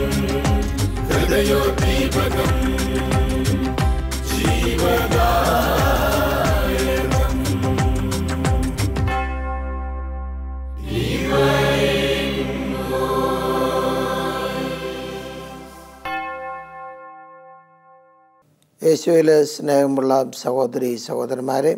ഹൃദയോദ്ദീപകം ജീവദാ യേശുവിൽ സ്നേഹമുള്ള സഹോദരി സഹോദരന്മാരെ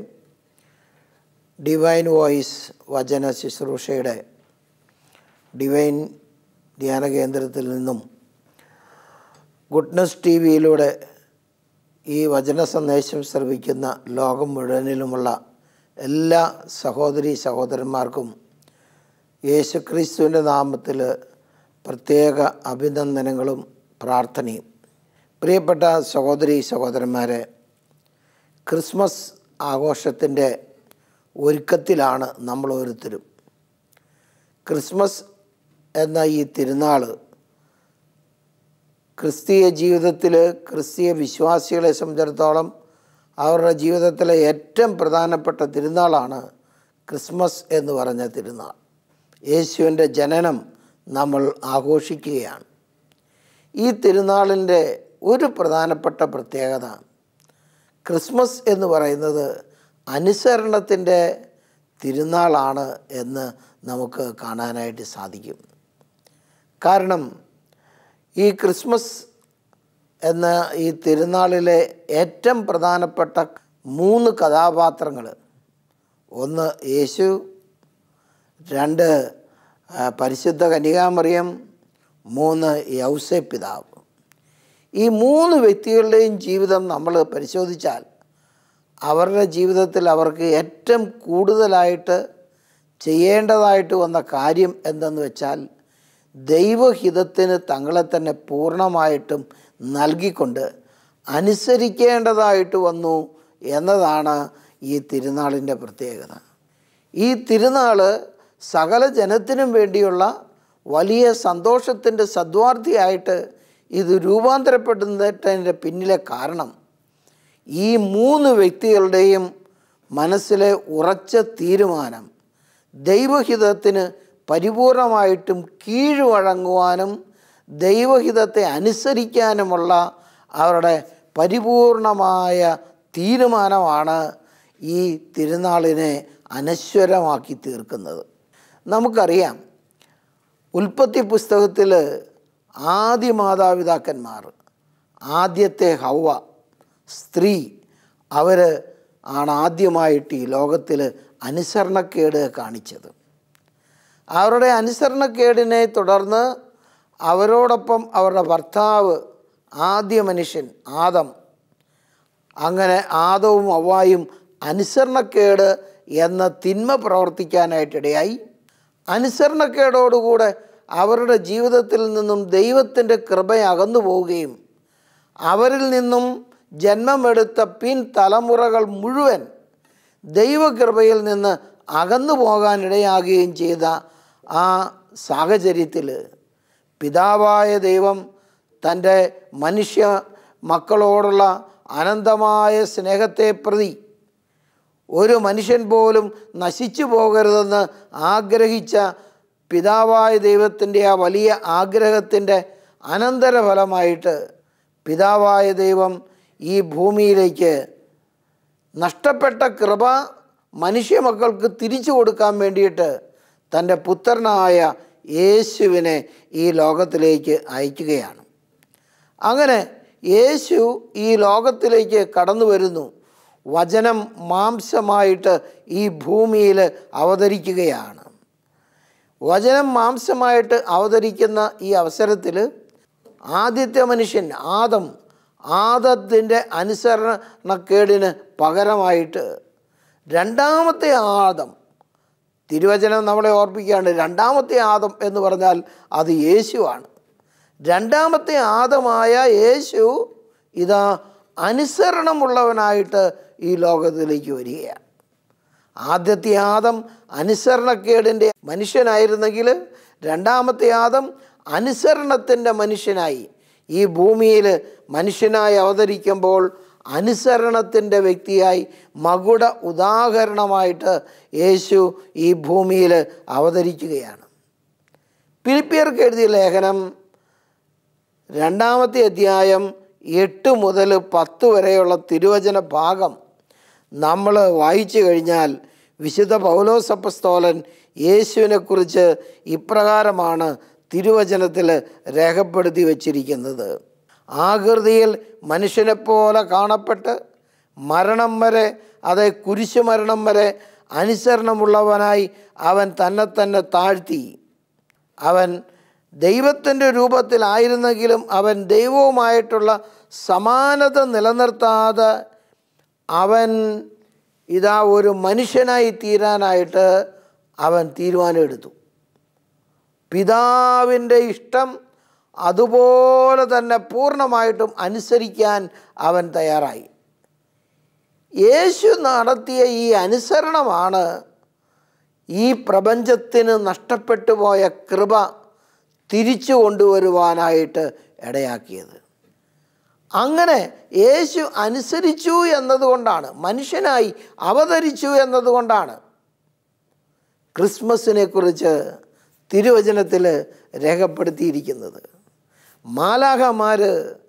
ഡിവൈൻ വോയിസ് വചന ശുശ്രൂഷയുടെ ഡിവൈൻ ധ്യാന കേന്ദ്രത്തിൽ നിന്നും ഗുഡ്നസ് ടി വിയിലൂടെ ഈ വചന സന്ദേശം ശ്രവിക്കുന്ന ലോകം മുഴുവനിലുമുള്ള എല്ലാ സഹോദരി സഹോദരന്മാർക്കും യേശുക്രിസ്തുവിൻ്റെ നാമത്തിൽ പ്രത്യേക അഭിനന്ദനങ്ങളും പ്രാർത്ഥനയും പ്രിയപ്പെട്ട സഹോദരി സഹോദരന്മാരെ ക്രിസ്മസ് ആഘോഷത്തിൻ്റെ ഒരുക്കത്തിലാണ് നമ്മൾ ഓരോരുത്തരും ക്രിസ്മസ് എന്ന ഈ തിരുനാൾ ക്രിസ്തീയ ജീവിതത്തിൽ ക്രിസ്തീയ വിശ്വാസികളെ സംബന്ധിച്ചിടത്തോളം അവരുടെ ജീവിതത്തിലെ ഏറ്റവും പ്രധാനപ്പെട്ട തിരുനാളാണ് ക്രിസ്മസ് എന്ന് പറഞ്ഞ തിരുനാൾ യേശുവിൻ്റെ ജനനം നമ്മൾ ആഘോഷിക്കുകയാണ് ഈ തിരുനാളിൻ്റെ ഒരു പ്രധാനപ്പെട്ട പ്രത്യേകത ക്രിസ്മസ് എന്ന് പറയുന്നത് അനുസരണത്തിൻ്റെ തിരുനാളാണ് എന്ന് നമുക്ക് കാണാനായിട്ട് സാധിക്കും കാരണം ഈ ക്രിസ്മസ് എന്ന ഈ തിരുനാളിലെ ഏറ്റവും പ്രധാനപ്പെട്ട മൂന്ന് കഥാപാത്രങ്ങൾ ഒന്ന് യേശു രണ്ട് ആ, പരിശുദ്ധ കന്യകാമറിയം മൂന്ന് യൗസെ പിതാവ് ഈ മൂന്ന് വ്യക്തികളുടെയും ജീവിതം നമ്മൾ പരിശോധിച്ചാൽ അവരുടെ ജീവിതത്തിൽ അവർക്ക് ഏറ്റവും കൂടുതലായിട്ട് ചെയ്യേണ്ടതായിട്ട് വന്ന കാര്യം എന്തെന്ന് വെച്ചാൽ ദൈവഹിതത്തിന് തങ്ങളെ തന്നെ പൂർണ്ണമായിട്ടും നൽകിക്കൊണ്ട് അനുസരിക്കേണ്ടതായിട്ട് വന്നു എന്നതാണ് ഈ തിരുനാളിൻ്റെ പ്രത്യേകത ഈ തിരുനാൾ സകല ജനത്തിനും വേണ്ടിയുള്ള വലിയ സന്തോഷത്തിൻ്റെ സദ്വാർത്ഥിയായിട്ട് ഇത് രൂപാന്തരപ്പെടുന്നതിൻ്റെ പിന്നിലെ കാരണം ഈ മൂന്ന് വ്യക്തികളുടെയും മനസ്സിലെ ഉറച്ച തീരുമാനം ദൈവഹിതത്തിന് പരിപൂർണമായിട്ടും കീഴ്വഴങ്ങുവാനും ദൈവഹിതത്തെ അനുസരിക്കാനുമുള്ള അവരുടെ പരിപൂർണമായ തീരുമാനമാണ് ഈ തിരുനാളിനെ അനശ്വരമാക്കി തീർക്കുന്നത് നമുക്കറിയാം ഉൽപ്പത്തി പുസ്തകത്തിൽ ആദ്യ മാതാപിതാക്കന്മാർ ആദ്യത്തെ ഹൗവ സ്ത്രീ അവർ ആണ് ആദ്യമായിട്ട് ഈ ലോകത്തിൽ അനുസരണക്കേട് കാണിച്ചത് അവരുടെ അനുസരണക്കേടിനെ തുടർന്ന് അവരോടൊപ്പം അവരുടെ ഭർത്താവ് ആദ്യ മനുഷ്യൻ ആദം അങ്ങനെ ആദവും അവ്വായും അനുസരണക്കേട് എന്ന തിന്മ പ്രവർത്തിക്കാനായിട്ടിടയായി അനുസരണക്കേടോടുകൂടെ അവരുടെ ജീവിതത്തിൽ നിന്നും ദൈവത്തിൻ്റെ കൃപ അകന്നു പോവുകയും അവരിൽ നിന്നും ജന്മമെടുത്ത പിൻ തലമുറകൾ മുഴുവൻ ദൈവകൃപയിൽ നിന്ന് അകന്നു പോകാനിടയാകുകയും ചെയ്ത ആ സാഹചര്യത്തിൽ പിതാവായ ദൈവം തൻ്റെ മനുഷ്യ മക്കളോടുള്ള അനന്തമായ സ്നേഹത്തെ പ്രതി ഒരു മനുഷ്യൻ പോലും നശിച്ചു പോകരുതെന്ന് ആഗ്രഹിച്ച പിതാവായ ദൈവത്തിൻ്റെ ആ വലിയ ആഗ്രഹത്തിൻ്റെ അനന്തരഫലമായിട്ട് പിതാവായ ദൈവം ഈ ഭൂമിയിലേക്ക് നഷ്ടപ്പെട്ട കൃപ മനുഷ്യ മക്കൾക്ക് തിരിച്ചു കൊടുക്കാൻ വേണ്ടിയിട്ട് തൻ്റെ പുത്രനായ യേശുവിനെ ഈ ലോകത്തിലേക്ക് അയക്കുകയാണ് അങ്ങനെ യേശു ഈ ലോകത്തിലേക്ക് കടന്നു വരുന്നു വചനം മാംസമായിട്ട് ഈ ഭൂമിയിൽ അവതരിക്കുകയാണ് വചനം മാംസമായിട്ട് അവതരിക്കുന്ന ഈ അവസരത്തിൽ ആദ്യത്തെ മനുഷ്യൻ ആദം ആദത്തിൻ്റെ അനുസരണക്കേടിന് പകരമായിട്ട് രണ്ടാമത്തെ ആദം തിരുവചനം നമ്മളെ ഓർപ്പിക്കുകയാണ് രണ്ടാമത്തെ ആദം എന്ന് പറഞ്ഞാൽ അത് യേശുവാണ് രണ്ടാമത്തെ ആദമായ യേശു ഇതാ അനുസരണമുള്ളവനായിട്ട് ഈ ലോകത്തിലേക്ക് വരികയാണ് ആദ്യത്തെ ആദം അനുസരണക്കേടിൻ്റെ മനുഷ്യനായിരുന്നെങ്കിൽ രണ്ടാമത്തെ ആദം അനുസരണത്തിൻ്റെ മനുഷ്യനായി ഈ ഭൂമിയിൽ മനുഷ്യനായി അവതരിക്കുമ്പോൾ അനുസരണത്തിൻ്റെ വ്യക്തിയായി മകുട ഉദാഹരണമായിട്ട് യേശു ഈ ഭൂമിയിൽ അവതരിക്കുകയാണ് ഫിലിപ്പിയർക്ക് എഴുതിയ ലേഖനം രണ്ടാമത്തെ അധ്യായം എട്ട് മുതൽ പത്ത് വരെയുള്ള തിരുവചന ഭാഗം നമ്മൾ വായിച്ചു കഴിഞ്ഞാൽ വിശുദ്ധ പൗലോസപ്പസ്തോലൻ യേശുവിനെക്കുറിച്ച് ഇപ്രകാരമാണ് തിരുവചനത്തിൽ രേഖപ്പെടുത്തി വച്ചിരിക്കുന്നത് ആകൃതിയിൽ മനുഷ്യനെപ്പോലെ കാണപ്പെട്ട് മരണം വരെ അതെ കുരിശു മരണം വരെ അനുസരണമുള്ളവനായി അവൻ തന്നെ തന്നെ താഴ്ത്തി അവൻ ദൈവത്തിൻ്റെ രൂപത്തിലായിരുന്നെങ്കിലും അവൻ ദൈവവുമായിട്ടുള്ള സമാനത നിലനിർത്താതെ അവൻ ഇതാ ഒരു മനുഷ്യനായി തീരാനായിട്ട് അവൻ തീരുമാനമെടുത്തു പിതാവിൻ്റെ ഇഷ്ടം അതുപോലെ തന്നെ പൂർണ്ണമായിട്ടും അനുസരിക്കാൻ അവൻ തയ്യാറായി യേശു നടത്തിയ ഈ അനുസരണമാണ് ഈ പ്രപഞ്ചത്തിന് നഷ്ടപ്പെട്ടു പോയ കൃപ തിരിച്ചു കൊണ്ടുവരുവാനായിട്ട് ഇടയാക്കിയത് അങ്ങനെ യേശു അനുസരിച്ചു എന്നതുകൊണ്ടാണ് മനുഷ്യനായി അവതരിച്ചു എന്നതുകൊണ്ടാണ് ക്രിസ്മസിനെ കുറിച്ച് തിരുവചനത്തിൽ രേഖപ്പെടുത്തിയിരിക്കുന്നത് മാലാഹമാർ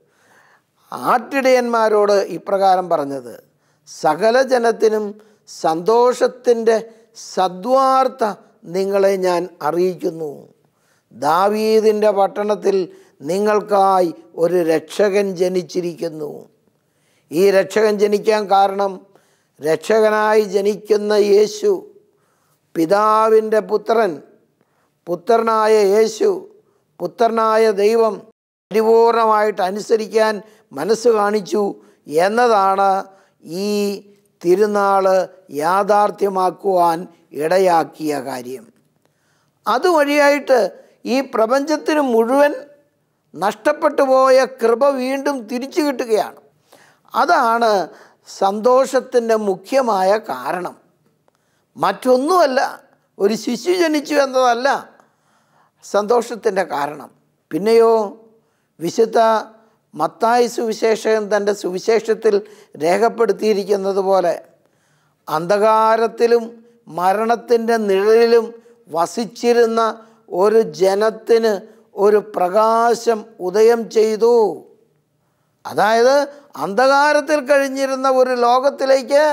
ആട്ടിടയന്മാരോട് ഇപ്രകാരം പറഞ്ഞത് സകല ജനത്തിനും സന്തോഷത്തിൻ്റെ സദ്വാർത്ത നിങ്ങളെ ഞാൻ അറിയിക്കുന്നു ദാവീദിൻ്റെ പട്ടണത്തിൽ നിങ്ങൾക്കായി ഒരു രക്ഷകൻ ജനിച്ചിരിക്കുന്നു ഈ രക്ഷകൻ ജനിക്കാൻ കാരണം രക്ഷകനായി ജനിക്കുന്ന യേശു പിതാവിൻ്റെ പുത്രൻ പുത്രനായ യേശു പുത്രനായ ദൈവം പരിപൂർണമായിട്ട് അനുസരിക്കാൻ മനസ്സ് കാണിച്ചു എന്നതാണ് ഈ തിരുനാൾ യാഥാർത്ഥ്യമാക്കുവാൻ ഇടയാക്കിയ കാര്യം അതുവഴിയായിട്ട് ഈ പ്രപഞ്ചത്തിന് മുഴുവൻ നഷ്ടപ്പെട്ടു പോയ കൃപ വീണ്ടും തിരിച്ചു കിട്ടുകയാണ് അതാണ് സന്തോഷത്തിൻ്റെ മുഖ്യമായ കാരണം മറ്റൊന്നുമല്ല ഒരു ശിശു ജനിച്ചു എന്നതല്ല സന്തോഷത്തിൻ്റെ കാരണം പിന്നെയോ വിശുദ്ധ മത്തായി സുവിശേഷകൻ തൻ്റെ സുവിശേഷത്തിൽ രേഖപ്പെടുത്തിയിരിക്കുന്നത് പോലെ അന്ധകാരത്തിലും മരണത്തിൻ്റെ നിഴലിലും വസിച്ചിരുന്ന ഒരു ജനത്തിന് ഒരു പ്രകാശം ഉദയം ചെയ്തു അതായത് അന്ധകാരത്തിൽ കഴിഞ്ഞിരുന്ന ഒരു ലോകത്തിലേക്ക്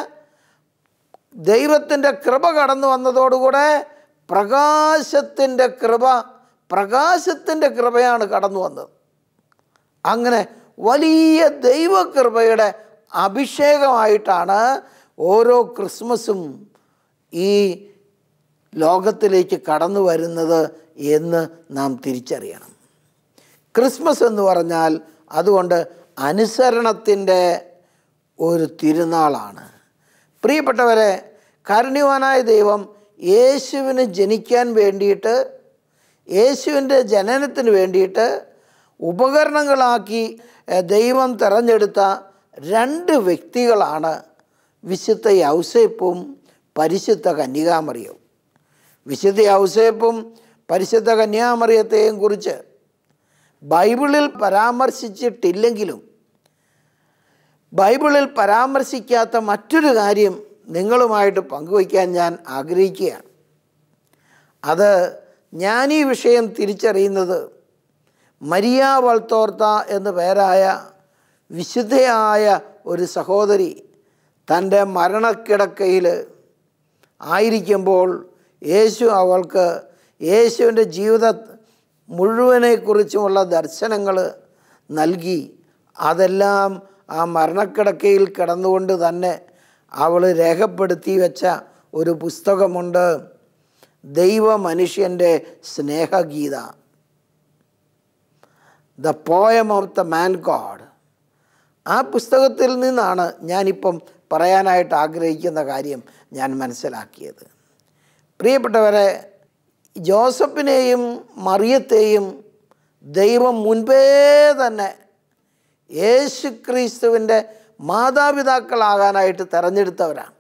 ദൈവത്തിൻ്റെ കൃപ കടന്നു വന്നതോടുകൂടെ പ്രകാശത്തിൻ്റെ കൃപ പ്രകാശത്തിൻ്റെ കൃപയാണ് കടന്നു വന്നത് അങ്ങനെ വലിയ ദൈവകൃപയുടെ അഭിഷേകമായിട്ടാണ് ഓരോ ക്രിസ്മസും ഈ ലോകത്തിലേക്ക് കടന്നു വരുന്നത് എന്ന് നാം തിരിച്ചറിയണം ക്രിസ്മസ് എന്ന് പറഞ്ഞാൽ അതുകൊണ്ട് അനുസരണത്തിൻ്റെ ഒരു തിരുനാളാണ് പ്രിയപ്പെട്ടവരെ കാരുണ്യവാനായ ദൈവം യേശുവിന് ജനിക്കാൻ വേണ്ടിയിട്ട് യേശുവിൻ്റെ ജനനത്തിന് വേണ്ടിയിട്ട് ഉപകരണങ്ങളാക്കി എഹ്, ദൈവം തിരഞ്ഞെടുത്ത രണ്ട് വ്യക്തികളാണ് വിശുദ്ധ യൗസേപ്പും പരിശുദ്ധ കന്യകാമറിയവും വിശുദ്ധ യൗസേപ്പും പരിശുദ്ധ കന്യാമറിയത്തെയും കുറിച്ച് ബൈബിളിൽ പരാമർശിച്ചിട്ടില്ലെങ്കിലും ബൈബിളിൽ പരാമർശിക്കാത്ത മറ്റൊരു കാര്യം നിങ്ങളുമായിട്ട് പങ്കുവയ്ക്കാൻ ഞാൻ ആഗ്രഹിക്കുകയാണ് അത് ഞാൻ ഈ വിഷയം തിരിച്ചറിയുന്നത് മരിയ വൾത്തോർത്ത എന്നു പേരായ വിശുദ്ധയായ ഒരു സഹോദരി തൻ്റെ മരണക്കിടക്കയിൽ ആയിരിക്കുമ്പോൾ യേശു അവൾക്ക് യേശുവിൻ്റെ ജീവിത മുഴുവനെക്കുറിച്ചുമുള്ള ദർശനങ്ങൾ നൽകി അതെല്ലാം ആ മരണക്കിടക്കയിൽ കിടന്നുകൊണ്ട് തന്നെ അവൾ രേഖപ്പെടുത്തി വെച്ച ഒരു പുസ്തകമുണ്ട് ദൈവ മനുഷ്യൻ്റെ സ്നേഹഗീത the poem of the man god ആ പുസ്തകത്തിൽ നിന്നാണ് ഞാനിപ്പം പറയാനായിട്ട് ആഗ്രഹിക്കുന്ന കാര്യം ഞാൻ മനസ്സിലാക്കിയത് പ്രിയപ്പെട്ടവരെ ജോസഫിനെയും മറിയത്തെയും ദൈവം മുൻപേ തന്നെ യേശു ക്രിസ്തുവിൻ്റെ മാതാപിതാക്കളാകാനായിട്ട് തിരഞ്ഞെടുത്തവരാണ്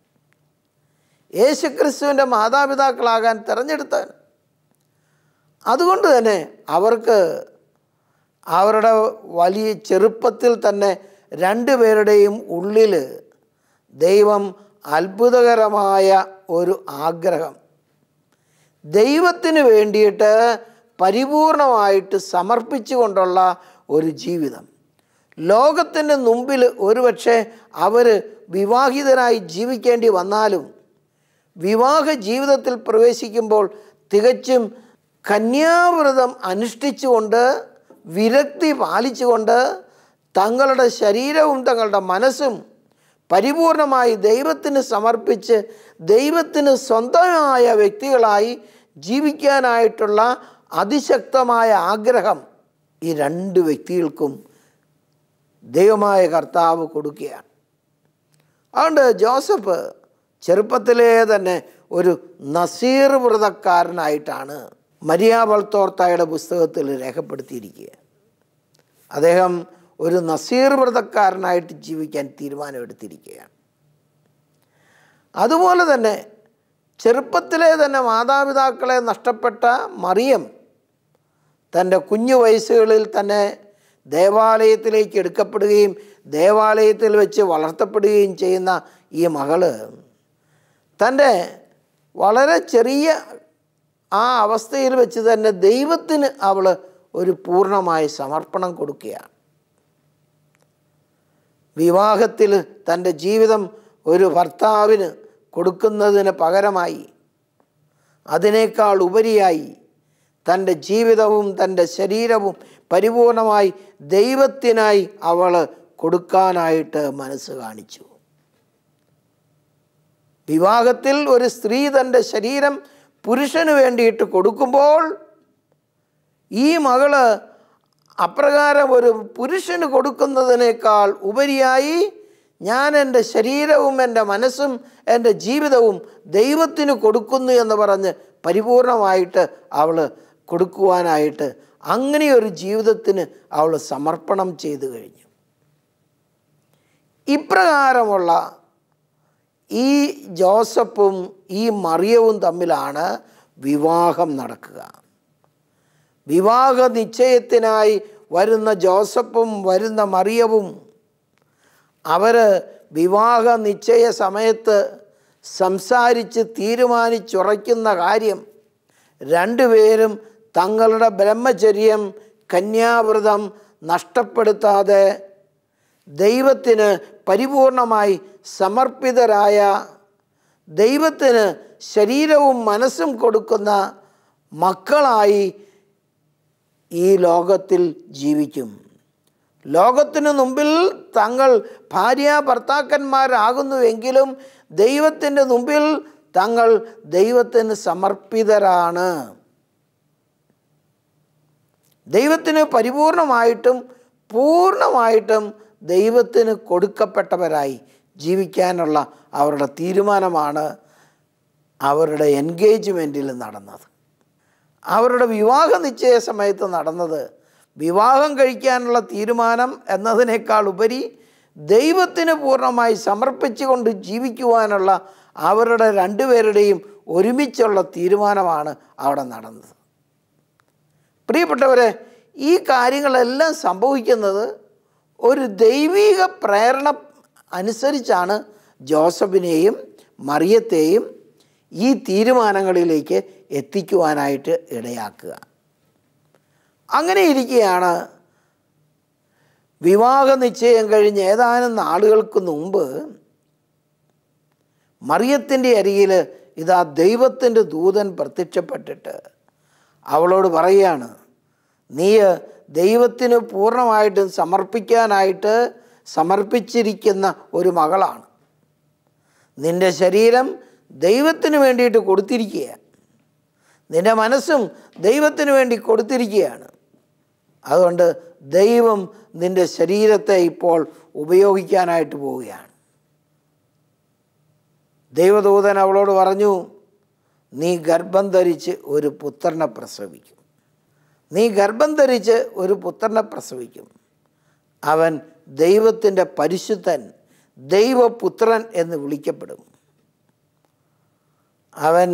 യേശു ക്രിസ്തുവിൻ്റെ മാതാപിതാക്കളാകാൻ തിരഞ്ഞെടുത്തവൻ അതുകൊണ്ട് തന്നെ അവർക്ക് അവരുടെ വലിയ ചെറുപ്പത്തിൽ തന്നെ രണ്ടുപേരുടെയും ഉള്ളിൽ ദൈവം അത്ഭുതകരമായ ഒരു ആഗ്രഹം ദൈവത്തിന് വേണ്ടിയിട്ട് പരിപൂർണമായിട്ട് സമർപ്പിച്ചുകൊണ്ടുള്ള ഒരു ജീവിതം ലോകത്തിൻ്റെ മുമ്പിൽ ഒരുപക്ഷെ അവർ വിവാഹിതരായി ജീവിക്കേണ്ടി വന്നാലും വിവാഹ ജീവിതത്തിൽ പ്രവേശിക്കുമ്പോൾ തികച്ചും കന്യാവ്രതം അനുഷ്ഠിച്ചുകൊണ്ട് വിരക്തി പാലിച്ചുകൊണ്ട് തങ്ങളുടെ ശരീരവും തങ്ങളുടെ മനസ്സും പരിപൂർണമായി ദൈവത്തിന് സമർപ്പിച്ച് ദൈവത്തിന് സ്വന്തമായ വ്യക്തികളായി ജീവിക്കാനായിട്ടുള്ള അതിശക്തമായ ആഗ്രഹം ഈ രണ്ട് വ്യക്തികൾക്കും ദൈവമായ കർത്താവ് കൊടുക്കുകയാണ് അതുകൊണ്ട് ജോസഫ് ചെറുപ്പത്തിലേ തന്നെ ഒരു നസീർ വ്രതക്കാരനായിട്ടാണ് മരിയ വൾത്തോർത്തായുടെ പുസ്തകത്തിൽ രേഖപ്പെടുത്തിയിരിക്കുക അദ്ദേഹം ഒരു നസീർ വ്രതക്കാരനായിട്ട് ജീവിക്കാൻ തീരുമാനമെടുത്തിരിക്കുകയാണ് അതുപോലെ തന്നെ ചെറുപ്പത്തിലെ തന്നെ മാതാപിതാക്കളെ നഷ്ടപ്പെട്ട മറിയം തൻ്റെ കുഞ്ഞു വയസ്സുകളിൽ തന്നെ ദേവാലയത്തിലേക്ക് എടുക്കപ്പെടുകയും ദേവാലയത്തിൽ വെച്ച് വളർത്തപ്പെടുകയും ചെയ്യുന്ന ഈ മകള് തൻ്റെ വളരെ ചെറിയ ആ അവസ്ഥയിൽ വെച്ച് തന്നെ ദൈവത്തിന് അവൾ ഒരു പൂർണ്ണമായ സമർപ്പണം കൊടുക്കുകയാണ് വിവാഹത്തിൽ തൻ്റെ ജീവിതം ഒരു ഭർത്താവിന് കൊടുക്കുന്നതിന് പകരമായി അതിനേക്കാൾ ഉപരിയായി തൻ്റെ ജീവിതവും തൻ്റെ ശരീരവും പരിപൂർണമായി ദൈവത്തിനായി അവൾ കൊടുക്കാനായിട്ട് മനസ്സ് കാണിച്ചു വിവാഹത്തിൽ ഒരു സ്ത്രീ തൻ്റെ ശരീരം പുരുഷന് വേണ്ടിയിട്ട് കൊടുക്കുമ്പോൾ ഈ മകള് അപ്രകാരം ഒരു പുരുഷന് കൊടുക്കുന്നതിനേക്കാൾ ഉപരിയായി ഞാൻ എൻ്റെ ശരീരവും എൻ്റെ മനസ്സും എൻ്റെ ജീവിതവും ദൈവത്തിന് കൊടുക്കുന്നു എന്ന് പറഞ്ഞ് പരിപൂർണമായിട്ട് അവൾ കൊടുക്കുവാനായിട്ട് അങ്ങനെയൊരു ജീവിതത്തിന് അവൾ സമർപ്പണം ചെയ്തു കഴിഞ്ഞു ഇപ്രകാരമുള്ള ഈ ജോസഫും ഈ മറിയവും തമ്മിലാണ് വിവാഹം നടക്കുക വിവാഹ നിശ്ചയത്തിനായി വരുന്ന ജോസഫും വരുന്ന മറിയവും അവർ വിവാഹ നിശ്ചയ സമയത്ത് സംസാരിച്ച് തീരുമാനിച്ചുറയ്ക്കുന്ന കാര്യം രണ്ടുപേരും തങ്ങളുടെ ബ്രഹ്മചര്യം കന്യാവ്രതം നഷ്ടപ്പെടുത്താതെ ദൈവത്തിന് പരിപൂർണമായി സമർപ്പിതരായ ദൈവത്തിന് ശരീരവും മനസ്സും കൊടുക്കുന്ന മക്കളായി ഈ ലോകത്തിൽ ജീവിക്കും ലോകത്തിനു മുമ്പിൽ തങ്ങൾ ഭാര്യ ഭർത്താക്കന്മാരാകുന്നുവെങ്കിലും ദൈവത്തിൻ്റെ മുമ്പിൽ തങ്ങൾ ദൈവത്തിന് സമർപ്പിതരാണ് ദൈവത്തിന് പരിപൂർണമായിട്ടും പൂർണ്ണമായിട്ടും ദൈവത്തിന് കൊടുക്കപ്പെട്ടവരായി ജീവിക്കാനുള്ള അവരുടെ തീരുമാനമാണ് അവരുടെ എൻഗേജ്മെൻറ്റിൽ നടന്നത് അവരുടെ വിവാഹ നിശ്ചയ സമയത്ത് നടന്നത് വിവാഹം കഴിക്കാനുള്ള തീരുമാനം എന്നതിനേക്കാൾ ഉപരി ദൈവത്തിന് പൂർണ്ണമായി സമർപ്പിച്ചുകൊണ്ട് ജീവിക്കുവാനുള്ള അവരുടെ രണ്ടുപേരുടെയും ഒരുമിച്ചുള്ള തീരുമാനമാണ് അവിടെ നടന്നത് പ്രിയപ്പെട്ടവരെ ഈ കാര്യങ്ങളെല്ലാം സംഭവിക്കുന്നത് ഒരു ദൈവിക പ്രേരണ അനുസരിച്ചാണ് ജോസഫിനെയും മറിയത്തെയും ഈ തീരുമാനങ്ങളിലേക്ക് എത്തിക്കുവാനായിട്ട് ഇടയാക്കുക അങ്ങനെ ഇരിക്കുകയാണ് വിവാഹ നിശ്ചയം കഴിഞ്ഞ് ഏതാനും നാളുകൾക്ക് മുമ്പ് മറിയത്തിൻ്റെ അരികിൽ ഇതാ ദൈവത്തിൻ്റെ ദൂതൻ പ്രത്യക്ഷപ്പെട്ടിട്ട് അവളോട് പറയുകയാണ് നീ ദൈവത്തിന് പൂർണ്ണമായിട്ടും സമർപ്പിക്കാനായിട്ട് സമർപ്പിച്ചിരിക്കുന്ന ഒരു മകളാണ് നിൻ്റെ ശരീരം ദൈവത്തിന് വേണ്ടിയിട്ട് കൊടുത്തിരിക്കുക നിൻ്റെ മനസ്സും ദൈവത്തിന് വേണ്ടി കൊടുത്തിരിക്കുകയാണ് അതുകൊണ്ട് ദൈവം നിൻ്റെ ശരീരത്തെ ഇപ്പോൾ ഉപയോഗിക്കാനായിട്ട് പോവുകയാണ് ദൈവദൂതൻ അവളോട് പറഞ്ഞു നീ ഗർഭം ധരിച്ച് ഒരു പുത്രനെ പ്രസവിക്കും നീ ഗർഭം ധരിച്ച് ഒരു പുത്രനെ പ്രസവിക്കും അവൻ ദൈവത്തിൻ്റെ പരിശുദ്ധൻ ദൈവപുത്രൻ എന്ന് വിളിക്കപ്പെടും അവൻ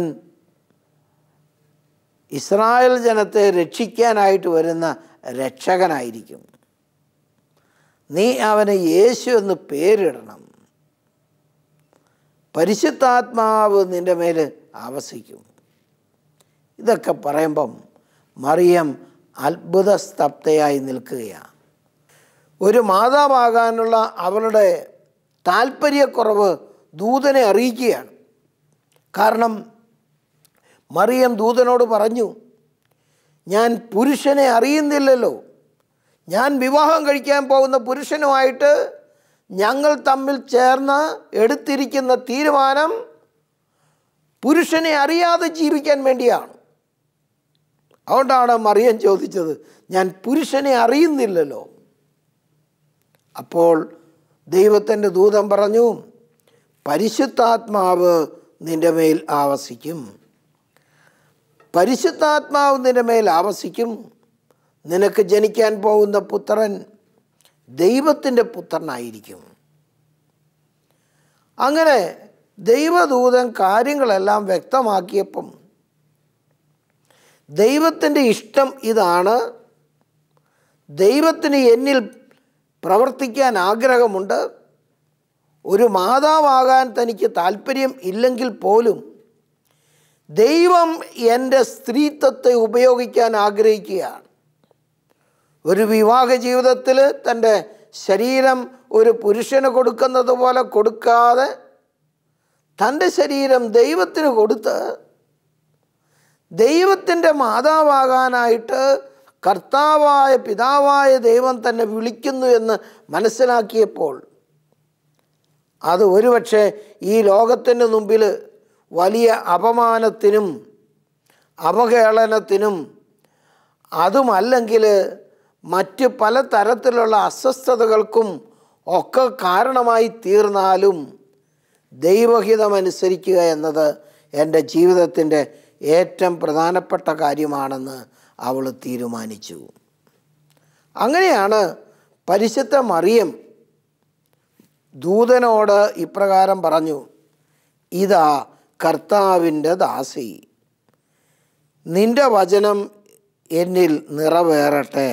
ഇസ്രായേൽ ജനത്തെ രക്ഷിക്കാനായിട്ട് വരുന്ന രക്ഷകനായിരിക്കും നീ അവന് യേശു എന്ന് പേരിടണം പരിശുദ്ധാത്മാവ് നിൻ്റെ മേൽ ആവസിക്കും ഇതൊക്കെ പറയുമ്പം മറിയം അത്ഭുത സ്തബ്ധയായി നിൽക്കുകയാണ് ഒരു മാതാവാകാനുള്ള അവളുടെ താല്പര്യക്കുറവ് ദൂതനെ അറിയിക്കുകയാണ് കാരണം മറിയം ദൂതനോട് പറഞ്ഞു ഞാൻ പുരുഷനെ അറിയുന്നില്ലല്ലോ ഞാൻ വിവാഹം കഴിക്കാൻ പോകുന്ന പുരുഷനുമായിട്ട് ഞങ്ങൾ തമ്മിൽ ചേർന്ന് എടുത്തിരിക്കുന്ന തീരുമാനം പുരുഷനെ അറിയാതെ ജീവിക്കാൻ വേണ്ടിയാണ് അതുകൊണ്ടാണ് മറിയം ചോദിച്ചത് ഞാൻ പുരുഷനെ അറിയുന്നില്ലല്ലോ അപ്പോൾ ദൈവത്തിൻ്റെ ദൂതൻ പറഞ്ഞു പരിശുദ്ധാത്മാവ് നിൻ്റെ മേൽ ആവസിക്കും പരിശുദ്ധാത്മാവ് നിൻ്റെ മേൽ ആവസിക്കും നിനക്ക് ജനിക്കാൻ പോകുന്ന പുത്രൻ ദൈവത്തിൻ്റെ പുത്രനായിരിക്കും അങ്ങനെ ദൈവദൂതൻ കാര്യങ്ങളെല്ലാം വ്യക്തമാക്കിയപ്പം ദൈവത്തിൻ്റെ ഇഷ്ടം ഇതാണ് ദൈവത്തിന് എന്നിൽ പ്രവർത്തിക്കാൻ ആഗ്രഹമുണ്ട് ഒരു മാതാവാകാൻ തനിക്ക് താല്പര്യം ഇല്ലെങ്കിൽ പോലും ദൈവം എൻ്റെ സ്ത്രീത്വത്തെ ഉപയോഗിക്കാൻ ആഗ്രഹിക്കുകയാണ് ഒരു വിവാഹ ജീവിതത്തിൽ തൻ്റെ ശരീരം ഒരു പുരുഷന് കൊടുക്കുന്നത് പോലെ കൊടുക്കാതെ തൻ്റെ ശരീരം ദൈവത്തിന് കൊടുത്ത് ദൈവത്തിൻ്റെ മാതാവാകാനായിട്ട് കർത്താവായ പിതാവായ ദൈവം തന്നെ വിളിക്കുന്നു എന്ന് മനസ്സിലാക്കിയപ്പോൾ അത് ഒരുപക്ഷെ ഈ ലോകത്തിൻ്റെ മുമ്പിൽ വലിയ അപമാനത്തിനും അവഹേളനത്തിനും അതുമല്ലെങ്കിൽ മറ്റ് പല തരത്തിലുള്ള അസ്വസ്ഥതകൾക്കും ഒക്കെ കാരണമായി തീർന്നാലും ദൈവഹിതമനുസരിക്കുക എന്നത് എൻ്റെ ജീവിതത്തിൻ്റെ ഏറ്റവും പ്രധാനപ്പെട്ട കാര്യമാണെന്ന് അവൾ തീരുമാനിച്ചു അങ്ങനെയാണ് പരിശുദ്ധ മറിയം ദൂതനോട് ഇപ്രകാരം പറഞ്ഞു ഇതാ കർത്താവിൻ്റെ ദാസി നിന്റെ വചനം എന്നിൽ നിറവേറട്ടെ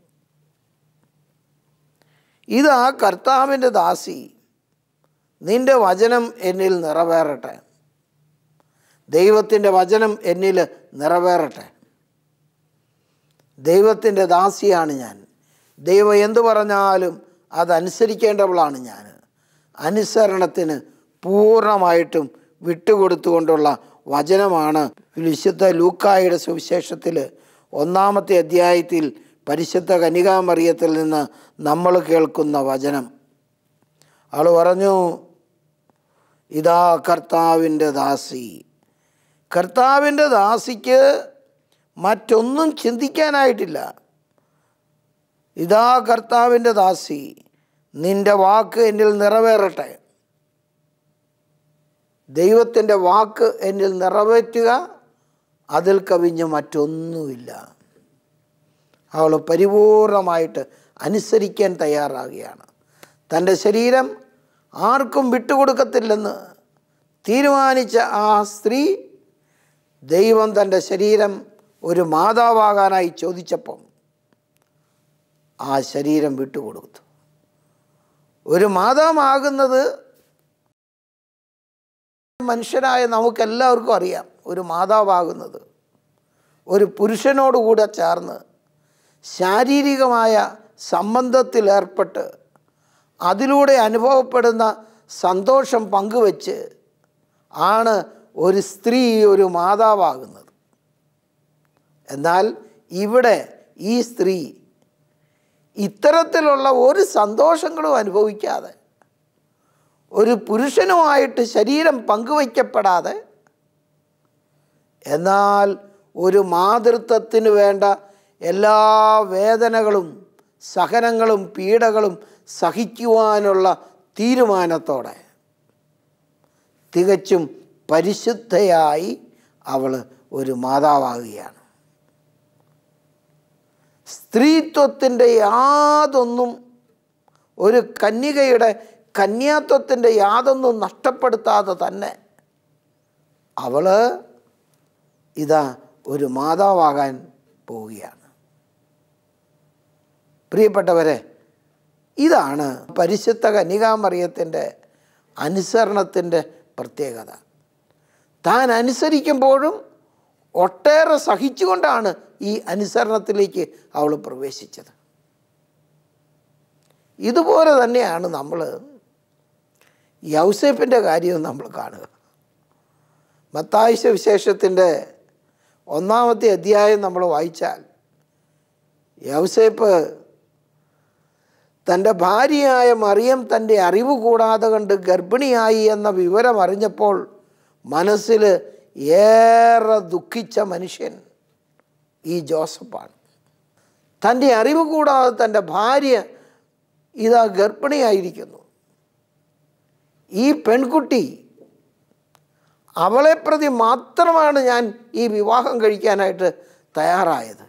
ഇതാ കർത്താവിൻ്റെ ദാസി നിന്റെ വചനം എന്നിൽ നിറവേറട്ടെ ദൈവത്തിൻ്റെ വചനം എന്നിൽ നിറവേറട്ടെ ദൈവത്തിൻ്റെ ദാസിയാണ് ഞാൻ ദൈവം എന്തു പറഞ്ഞാലും അതനുസരിക്കേണ്ടവളാണ് ഞാൻ അനുസരണത്തിന് പൂർണ്ണമായിട്ടും വിട്ടുകൊടുത്തുകൊണ്ടുള്ള വചനമാണ് വിശുദ്ധ ലൂക്കായുടെ സുവിശേഷത്തിൽ ഒന്നാമത്തെ അധ്യായത്തിൽ പരിശുദ്ധ കനികാമറിയത്തിൽ നിന്ന് നമ്മൾ കേൾക്കുന്ന വചനം അവൾ പറഞ്ഞു ഇതാ കർത്താവിൻ്റെ ദാസി കർത്താവിൻ്റെ ദാസിക്ക് മറ്റൊന്നും ചിന്തിക്കാനായിട്ടില്ല ഇതാ കർത്താവിൻ്റെ ദാസി നിന്റെ വാക്ക് എന്നിൽ നിറവേറട്ടെ ദൈവത്തിൻ്റെ വാക്ക് എന്നിൽ നിറവേറ്റുക അതിൽ കവിഞ്ഞ് മറ്റൊന്നുമില്ല അവൾ പരിപൂർണമായിട്ട് അനുസരിക്കാൻ തയ്യാറാകുകയാണ് തൻ്റെ ശരീരം ആർക്കും വിട്ടുകൊടുക്കത്തില്ലെന്ന് തീരുമാനിച്ച ആ സ്ത്രീ ദൈവം തൻ്റെ ശരീരം ഒരു മാതാവാകാനായി ചോദിച്ചപ്പം ആ ശരീരം വിട്ടുകൊടുത്തു ഒരു മാതാവാകുന്നത് മനുഷ്യരായ നമുക്കെല്ലാവർക്കും അറിയാം ഒരു മാതാവാകുന്നത് ഒരു പുരുഷനോടുകൂടെ ചേർന്ന് ശാരീരികമായ സംബന്ധത്തിലേർപ്പെട്ട് അതിലൂടെ അനുഭവപ്പെടുന്ന സന്തോഷം പങ്കുവച്ച് ആണ് ഒരു സ്ത്രീ ഒരു മാതാവാകുന്നത് എന്നാൽ ഇവിടെ ഈ സ്ത്രീ ഇത്തരത്തിലുള്ള ഒരു സന്തോഷങ്ങളും അനുഭവിക്കാതെ ഒരു പുരുഷനുമായിട്ട് ശരീരം പങ്കുവയ്ക്കപ്പെടാതെ എന്നാൽ ഒരു മാതൃത്വത്തിന് വേണ്ട എല്ലാ വേദനകളും സഹനങ്ങളും പീഡകളും സഹിക്കുവാനുള്ള തീരുമാനത്തോടെ തികച്ചും പരിശുദ്ധയായി അവൾ ഒരു മാതാവാകുകയാണ് സ്ത്രീത്വത്തിൻ്റെ യാതൊന്നും ഒരു കന്യകയുടെ കന്യാത്വത്തിൻ്റെ യാതൊന്നും നഷ്ടപ്പെടുത്താതെ തന്നെ അവൾ ഇതാ ഒരു മാതാവാകാൻ പോവുകയാണ് പ്രിയപ്പെട്ടവരെ ഇതാണ് പരിശുദ്ധ കന്യകാമറിയത്തിൻ്റെ അനുസരണത്തിൻ്റെ പ്രത്യേകത താൻ അനുസരിക്കുമ്പോഴും ഒട്ടേറെ സഹിച്ചുകൊണ്ടാണ് ഈ അനുസരണത്തിലേക്ക് അവൾ പ്രവേശിച്ചത് ഇതുപോലെ തന്നെയാണ് നമ്മൾ യൗസേപ്പിൻ്റെ കാര്യവും നമ്മൾ കാണുക മത്തായിശ വിശേഷത്തിൻ്റെ ഒന്നാമത്തെ അധ്യായം നമ്മൾ വായിച്ചാൽ യൗസേപ്പ് തൻ്റെ ഭാര്യയായ മറിയം തൻ്റെ അറിവ് കൂടാതെ കണ്ട് ഗർഭിണിയായി എന്ന വിവരം അറിഞ്ഞപ്പോൾ മനസ്സിൽ ഏറെ ദുഃഖിച്ച മനുഷ്യൻ ഈ ജോസഫാണ് തൻ്റെ അറിവ് കൂടാതെ തൻ്റെ ഭാര്യ ഇതാ ഗർഭിണിയായിരിക്കുന്നു ഈ പെൺകുട്ടി അവളെ പ്രതി മാത്രമാണ് ഞാൻ ഈ വിവാഹം കഴിക്കാനായിട്ട് തയ്യാറായത്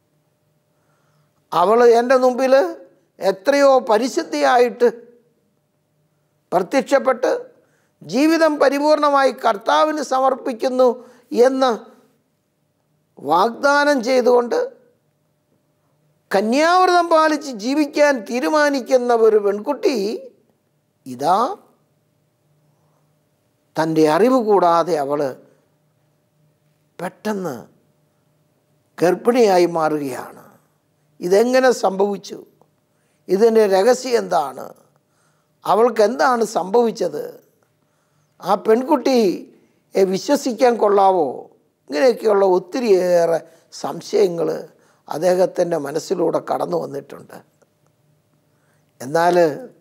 അവൾ എൻ്റെ മുമ്പിൽ എത്രയോ പരിശുദ്ധിയായിട്ട് പ്രത്യക്ഷപ്പെട്ട് ജീവിതം പരിപൂർണമായി കർത്താവിന് സമർപ്പിക്കുന്നു എന്ന് വാഗ്ദാനം ചെയ്തുകൊണ്ട് കന്യാവ്രതം പാലിച്ച് ജീവിക്കാൻ തീരുമാനിക്കുന്ന ഒരു പെൺകുട്ടി ഇതാ തൻ്റെ അറിവ് കൂടാതെ അവൾ പെട്ടെന്ന് ഗർഭിണിയായി മാറുകയാണ് ഇതെങ്ങനെ സംഭവിച്ചു ഇതിൻ്റെ രഹസ്യം എന്താണ് അവൾക്ക് എന്താണ് സംഭവിച്ചത് ആ പെൺകുട്ടിയെ വിശ്വസിക്കാൻ കൊള്ളാവോ ഇങ്ങനെയൊക്കെയുള്ള ഒത്തിരിയേറെ സംശയങ്ങൾ അദ്ദേഹത്തിൻ്റെ മനസ്സിലൂടെ കടന്നു വന്നിട്ടുണ്ട് എന്നാൽ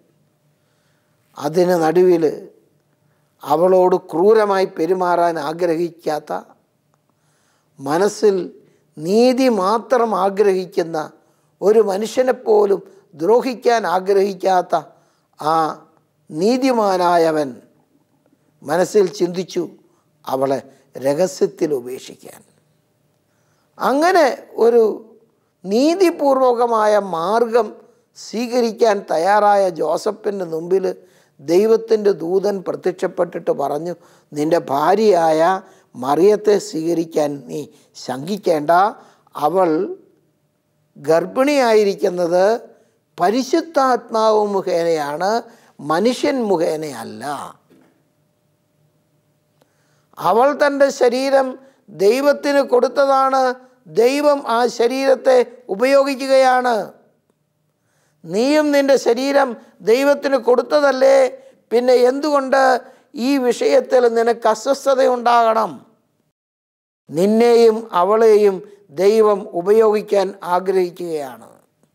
അതിന് നടുവിൽ അവളോട് ക്രൂരമായി പെരുമാറാൻ ആഗ്രഹിക്കാത്ത മനസ്സിൽ നീതി മാത്രം ആഗ്രഹിക്കുന്ന ഒരു മനുഷ്യനെപ്പോലും ദ്രോഹിക്കാൻ ആഗ്രഹിക്കാത്ത ആ നീതിമാനായവൻ മനസ്സിൽ ചിന്തിച്ചു അവളെ രഹസ്യത്തിൽ ഉപേക്ഷിക്കാൻ അങ്ങനെ ഒരു നീതിപൂർവകമായ മാർഗം സ്വീകരിക്കാൻ തയ്യാറായ ജോസഫിൻ്റെ മുമ്പിൽ ദൈവത്തിൻ്റെ ദൂതൻ പ്രത്യക്ഷപ്പെട്ടിട്ട് പറഞ്ഞു നിൻ്റെ ഭാര്യയായ മറിയത്തെ സ്വീകരിക്കാൻ നീ ശങ്കിക്കേണ്ട അവൾ ഗർഭിണിയായിരിക്കുന്നത് പരിശുദ്ധാത്മാവ് മുഖേനയാണ് മനുഷ്യൻ മുഖേനയല്ല അവൾ തൻ്റെ ശരീരം ദൈവത്തിന് കൊടുത്തതാണ് ദൈവം ആ ശരീരത്തെ ഉപയോഗിക്കുകയാണ് നീയും നിൻ്റെ ശരീരം ദൈവത്തിന് കൊടുത്തതല്ലേ പിന്നെ എന്തുകൊണ്ട് ഈ വിഷയത്തിൽ നിനക്ക് അസ്വസ്ഥതയുണ്ടാകണം നിന്നെയും അവളെയും ദൈവം ഉപയോഗിക്കാൻ ആഗ്രഹിക്കുകയാണ്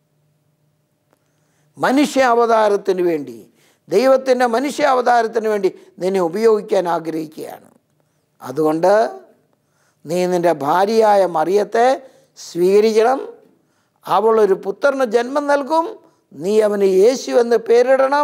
മനുഷ്യ അവതാരത്തിന് വേണ്ടി ദൈവത്തിൻ്റെ മനുഷ്യ അവതാരത്തിന് വേണ്ടി നിന്നെ ഉപയോഗിക്കാൻ ആഗ്രഹിക്കുകയാണ് അതുകൊണ്ട് നീ നിൻ്റെ ഭാര്യയായ മറിയത്തെ സ്വീകരിക്കണം അവൾ ഒരു പുത്രന് ജന്മം നൽകും നീ അവന് യേശു എന്ന് പേരിടണം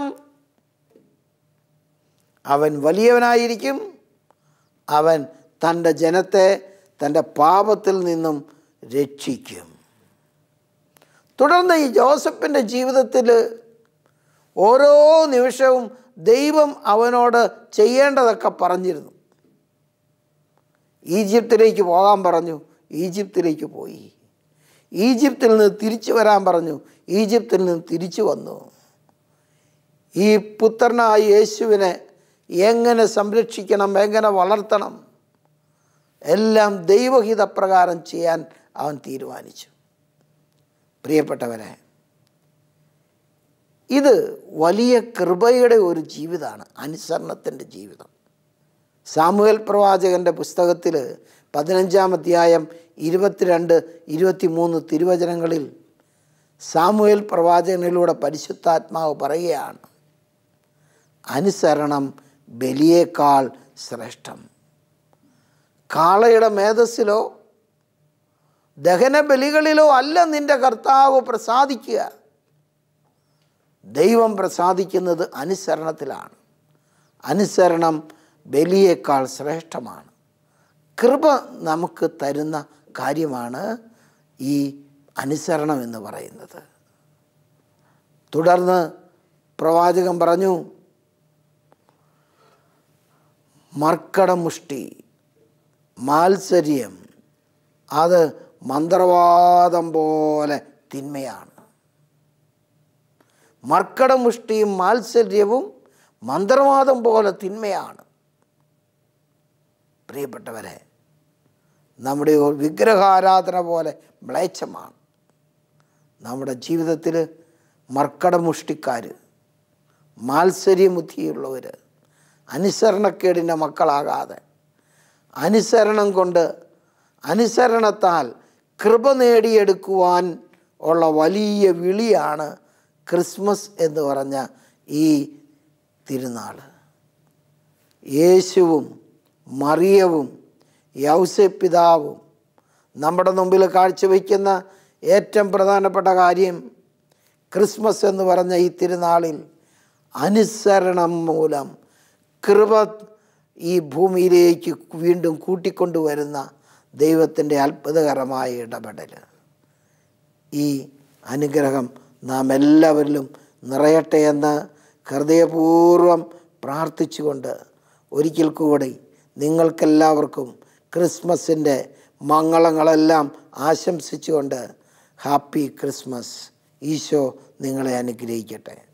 അവൻ വലിയവനായിരിക്കും അവൻ തൻ്റെ ജനത്തെ തൻ്റെ പാപത്തിൽ നിന്നും രക്ഷിക്കും തുടർന്ന് ഈ ജോസഫിൻ്റെ ജീവിതത്തിൽ ഓരോ നിമിഷവും ദൈവം അവനോട് ചെയ്യേണ്ടതൊക്കെ പറഞ്ഞിരുന്നു ഈജിപ്തിലേക്ക് പോകാൻ പറഞ്ഞു ഈജിപ്തിലേക്ക് പോയി ഈജിപ്തിൽ നിന്ന് തിരിച്ചു വരാൻ പറഞ്ഞു ഈജിപ്തിൽ നിന്ന് തിരിച്ചു വന്നു ഈ പുത്രനായ യേശുവിനെ എങ്ങനെ സംരക്ഷിക്കണം എങ്ങനെ വളർത്തണം എല്ലാം ദൈവഹിതപ്രകാരം ചെയ്യാൻ അവൻ തീരുമാനിച്ചു പ്രിയപ്പെട്ടവരെ ഇത് വലിയ കൃപയുടെ ഒരു ജീവിതമാണ് അനുസരണത്തിൻ്റെ ജീവിതം സാമുവൽ പ്രവാചകൻ്റെ പുസ്തകത്തിൽ പതിനഞ്ചാം അധ്യായം ഇരുപത്തിരണ്ട് ഇരുപത്തിമൂന്ന് തിരുവചനങ്ങളിൽ സാമുവൽ പ്രവാചകനിലൂടെ പരിശുദ്ധാത്മാവ് പറയുകയാണ് അനുസരണം ബലിയേക്കാൾ ശ്രേഷ്ഠം കാളയുടെ മേധസ്സിലോ ദഹനബലികളിലോ അല്ല നിന്റെ കർത്താവ് പ്രസാദിക്കുക ദൈവം പ്രസാദിക്കുന്നത് അനുസരണത്തിലാണ് അനുസരണം ബലിയേക്കാൾ ശ്രേഷ്ഠമാണ് കൃപ നമുക്ക് തരുന്ന കാര്യമാണ് ഈ അനുസരണം എന്ന് പറയുന്നത് തുടർന്ന് പ്രവാചകൻ പറഞ്ഞു മർക്കടമുഷ്ടി മാത്സര്യം അത് മന്ത്രവാദം പോലെ തിന്മയാണ് മർക്കടമുഷ്ടിയും മാത്സര്യവും മന്ത്രവാദം പോലെ തിന്മയാണ് പ്രിയപ്പെട്ടവരെ നമ്മുടെ വിഗ്രഹാരാധന പോലെ മ്ലേച്ഛമാണ് നമ്മുടെ ജീവിതത്തിൽ മർക്കടമുഷ്ടിക്കാർ മാത്സര്യബുദ്ധിയുള്ളവർ അനുസരണക്കേടിൻ്റെ മക്കളാകാതെ അനുസരണം കൊണ്ട് അനുസരണത്താൽ കൃപ നേടിയെടുക്കുവാൻ ഉള്ള വലിയ വിളിയാണ് ക്രിസ്മസ് എന്ന് പറഞ്ഞ ഈ തിരുനാൾ യേശുവും മറിയവും യൗസപിതാവും നമ്മുടെ മുമ്പിൽ കാഴ്ചവെക്കുന്ന ഏറ്റവും പ്രധാനപ്പെട്ട കാര്യം ക്രിസ്മസ് എന്ന് പറഞ്ഞ ഈ തിരുനാളിൽ അനുസരണം മൂലം കൃപ ഈ ഭൂമിയിലേക്ക് വീണ്ടും കൂട്ടിക്കൊണ്ടുവരുന്ന ദൈവത്തിൻ്റെ അത്ഭുതകരമായ ഇടപെടൽ ഈ അനുഗ്രഹം നാം എല്ലാവരിലും നിറയട്ടെ എന്ന് ഹൃദയപൂർവ്വം പ്രാർത്ഥിച്ചുകൊണ്ട് ഒരിക്കൽ കൂടി നിങ്ങൾക്കെല്ലാവർക്കും ക്രിസ്മസിൻ്റെ മംഗളങ്ങളെല്ലാം ആശംസിച്ചുകൊണ്ട് ഹാപ്പി ക്രിസ്മസ് ഈശോ നിങ്ങളെ അനുഗ്രഹിക്കട്ടെ